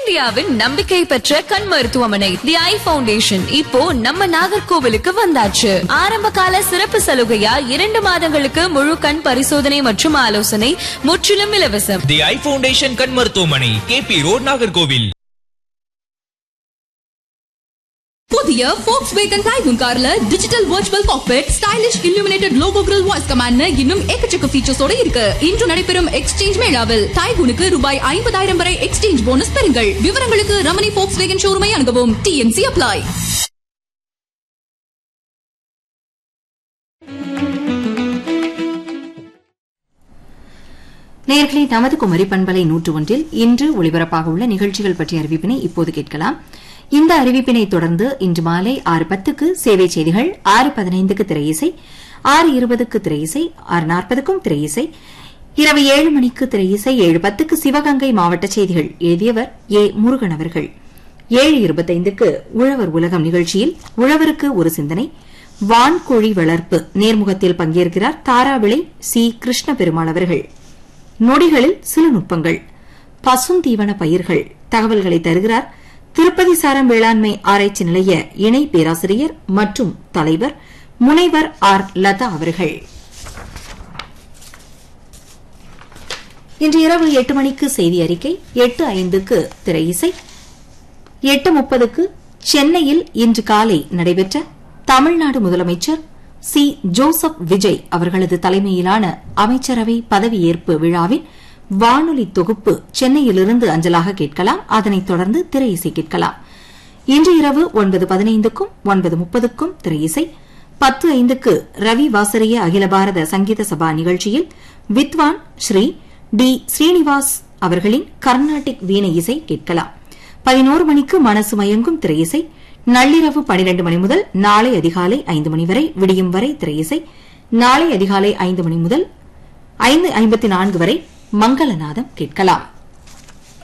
இந்தியாவின் நம்பிக்கை பெற்ற கண் மருத்துவமனை தி ஐ ஃபவுண்டேஷன் இப்போ நம்ம நாகர்கோவிலுக்கு வந்தாச்சு ஆரம்ப கால சிறப்பு சலுகையா இரண்டு மாதங்களுக்கு முழு கண் பரிசோதனை மற்றும் ஆலோசனை முற்றிலும் இலவசம் தி ஐ ஃபவுண்டேஷன் கண் மருத்துவமனை கேபி ரோட் நாகர்கோவில் പുതിയ ഫോക്സ് വേഗൻ ടൈഗൺ കാറിൽ digital virtual cockpit stylish illuminated logo grill voice command இன்னும் எக்கச்சக்க ஃபீச்சர்ஸோட இருக்கு இன்று நடைபெறும் எக்ஸ்சேஞ்ச் மேளாவில் டைகுனுக்கு ரூபாய் ஐம்பதாயிரம் வரை எக்ஸ்சேஞ்ச் போனஸ் பெறுங்கள் விவரங்களுக்கு ரமணி போக்ஸ் வேகன் ஷோரூமை அணுகவும் டிஎன்சி அப்ளை நேர்களே நமது குமரி பண்பலை நூற்று ஒன்றில் இன்று ஒளிபரப்பாக உள்ள நிகழ்ச்சிகள் பற்றிய அறிவிப்பினை இப்போது கேட்கலாம் இந்த அறிவிப்பினை தொடர்ந்து இன்று மாலை ஆறு பத்துக்கு சேவை செய்திகள் ஆறு பதினைந்துக்கு திரையிசை ஆறு இருபதுக்கு திரையிசை ஆறு நாற்பதுக்கும் திரையிசை இரவு ஏழு மணிக்கு திரையிசை ஏழு பத்துக்கு சிவகங்கை மாவட்ட செய்திகள் எழுதியவர் ஏ முருகன் அவர்கள் ஏழு இருபத்தைந்துக்கு உழவர் உலகம் நிகழ்ச்சியில் உழவருக்கு ஒரு சிந்தனை வான்கோழி வளர்ப்பு நேர்முகத்தில் பங்கேற்கிறார் தாராவிளை சி கிருஷ்ண பெருமாள் அவர்கள் நொடிகளில் சில நுட்பங்கள் பசுந்தீவன பயிர்கள் தகவல்களை தருகிறார் திருப்பதி சாரம் வேளாண்மை ஆராய்ச்சி நிலைய இணை பேராசிரியர் மற்றும் தலைவர் முனைவர் ஆர் லதா அவர்கள் இன்று இரவு எட்டு மணிக்கு செய்தி அறிக்கை எட்டு ஐந்துக்கு திரை இசை எட்டு முப்பதுக்கு சென்னையில் இன்று காலை நடைபெற்ற தமிழ்நாடு முதலமைச்சர் சி ஜோசப் விஜய் அவர்களது தலைமையிலான அமைச்சரவை பதவியேற்பு விழாவின் வானொலி தொகுப்பு சென்னையிலிருந்து அஞ்சலாக கேட்கலாம் அதனைத் தொடர்ந்து திரை இசை கேட்கலாம் இன்று இரவு ஒன்பது பதினைந்துக்கும் ஒன்பது முப்பதுக்கும் திரை இசை பத்து ஐந்துக்கு ரவி வாசரிய அகில பாரத சங்கீத சபா நிகழ்ச்சியில் வித்வான் ஸ்ரீ டி ஸ்ரீனிவாஸ் அவர்களின் கர்நாடிக் வீணை இசை கேட்கலாம் பதினோரு மணிக்கு மனசு மயங்கும் திரை இசை நள்ளிரவு பனிரெண்டு மணி முதல் நாளை அதிகாலை ஐந்து மணி வரை விடியும் வரை திரை இசை நாளை அதிகாலை ஐந்து மணி முதல் ஐந்து ஐம்பத்தி நான்கு வரை மங்களநாதம் கேட்கலாம்